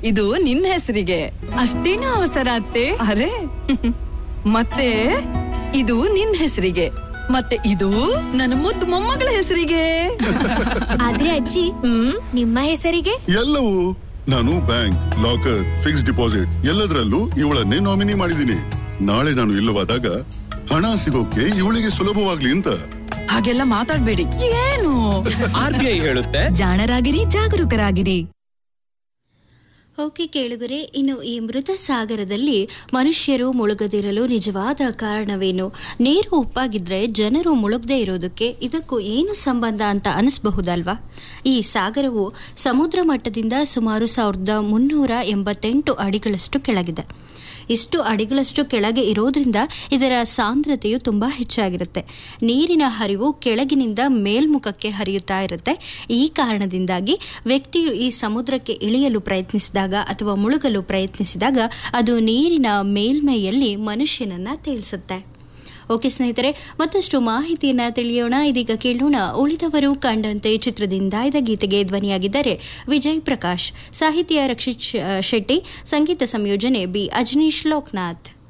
ಇದು ನಿನ್ನ ಹೆಸರಿಗೆ ಅಷ್ಟೇನೂ ಅವಸರ ಅತ್ತೆ ಅರೆ ಮತ್ತೆ ಇದು ನಿನ್ನ ಹೆಸರಿಗೆ ಮತ್ತೆ ಇದು ನನ್ನ ಮುದ್ದು ಮೊಮ್ಮಗಳ ಹೆಸರಿಗೆ ಆದ್ರೆ ಅಜ್ಜಿ ಹ್ಮ್ ನಿಮ್ಮ ಹೆಸರಿಗೆ ಎಲ್ಲವೂ ನಾನು ಬ್ಯಾಂಕ್ ಲಾಕರ್ ಫಿಕ್ಸ್ ಡಿಪಾಸಿಟ್ ಎಲ್ಲದರಲ್ಲೂ ಇವಳನ್ನೇ ನಾಮಿನಿ ಮಾಡಿದ್ದೀನಿ ನಾಳೆ ನಾನು ಇಲ್ಲವಾದಾಗ ಹಣ ಸಿಗೋಕೆ ಇವಳಿಗೆ ಸುಲಭವಾಗ್ಲಿ ಅಂತ ಹಾಗೆಲ್ಲ ಮಾತಾಡ್ಬೇಡಿ ಏನು ಆರ್ ಬಿ ಐ ಹೇಳುತ್ತೆ ಜಾಣರಾಗಿರಿ ಜಾಗರೂಕರಾಗಿರಿ ಓಕೆ ಕೇಳುಗರೆ ಇನ್ನು ಈ ಮೃತ ಸಾಗರದಲ್ಲಿ ಮನುಷ್ಯರು ಮುಳುಗದಿರಲು ನಿಜವಾದ ಕಾರಣವೇನು ನೀರು ಉಪ್ಪಾಗಿದ್ರೆ ಜನರು ಮುಳುಗದೆ ಇರೋದಕ್ಕೆ ಇದಕ್ಕೂ ಏನು ಸಂಬಂಧ ಅಂತ ಅನಿಸಬಹುದಲ್ವಾ ಈ ಸಾಗರವು ಸಮುದ್ರ ಮಟ್ಟದಿಂದ ಸುಮಾರು ಸಾವಿರದ ಮುನ್ನೂರ ಎಂಬತ್ತೆಂಟು ಅಡಿಗಳಷ್ಟು ಕೆಳಗಿದೆ ಇಷ್ಟು ಅಡಿಗಳಷ್ಟು ಕೆಳಗೆ ಇರೋದ್ರಿಂದ ಇದರ ಸಾಂದ್ರತೆಯು ತುಂಬ ಹೆಚ್ಚಾಗಿರುತ್ತೆ ನೀರಿನ ಹರಿವು ಕೆಳಗಿನಿಂದ ಮೇಲ್ಮುಖಕ್ಕೆ ಹರಿಯುತ್ತಾ ಇರುತ್ತೆ ಈ ಕಾರಣದಿಂದಾಗಿ ವ್ಯಕ್ತಿಯು ಈ ಸಮುದ್ರಕ್ಕೆ ಇಳಿಯಲು ಪ್ರಯತ್ನಿಸಿದಾಗ ಅಥವಾ ಮುಳುಗಲು ಪ್ರಯತ್ನಿಸಿದಾಗ ಅದು ನೀರಿನ ಮೇಲ್ಮೈಯಲ್ಲಿ ಮನುಷ್ಯನನ್ನ ತೇಲಿಸುತ್ತೆ ಓಕೆ ಸ್ನೇಹಿತರೆ ಮತ್ತಷ್ಟು ಮಾಹಿತಿಯನ್ನ ತಿಳಿಯೋಣ ಇದೀಗ ಕೇಳೋಣ ಉಳಿದವರು ಕಂಡಂತೆ ಚಿತ್ರದಿಂದ ಇದ ಗೀತೆಗೆ ಧ್ವನಿಯಾಗಿದ್ದಾರೆ ವಿಜಯ್ ಪ್ರಕಾಶ್ ಸಾಹಿತ್ಯ ರಕ್ಷಿತ್ ಶೆಟ್ಟಿ ಸಂಗೀತ ಸಂಯೋಜನೆ ಬಿ ಅಜನೀಶ್ ಲೋಕನಾಥ್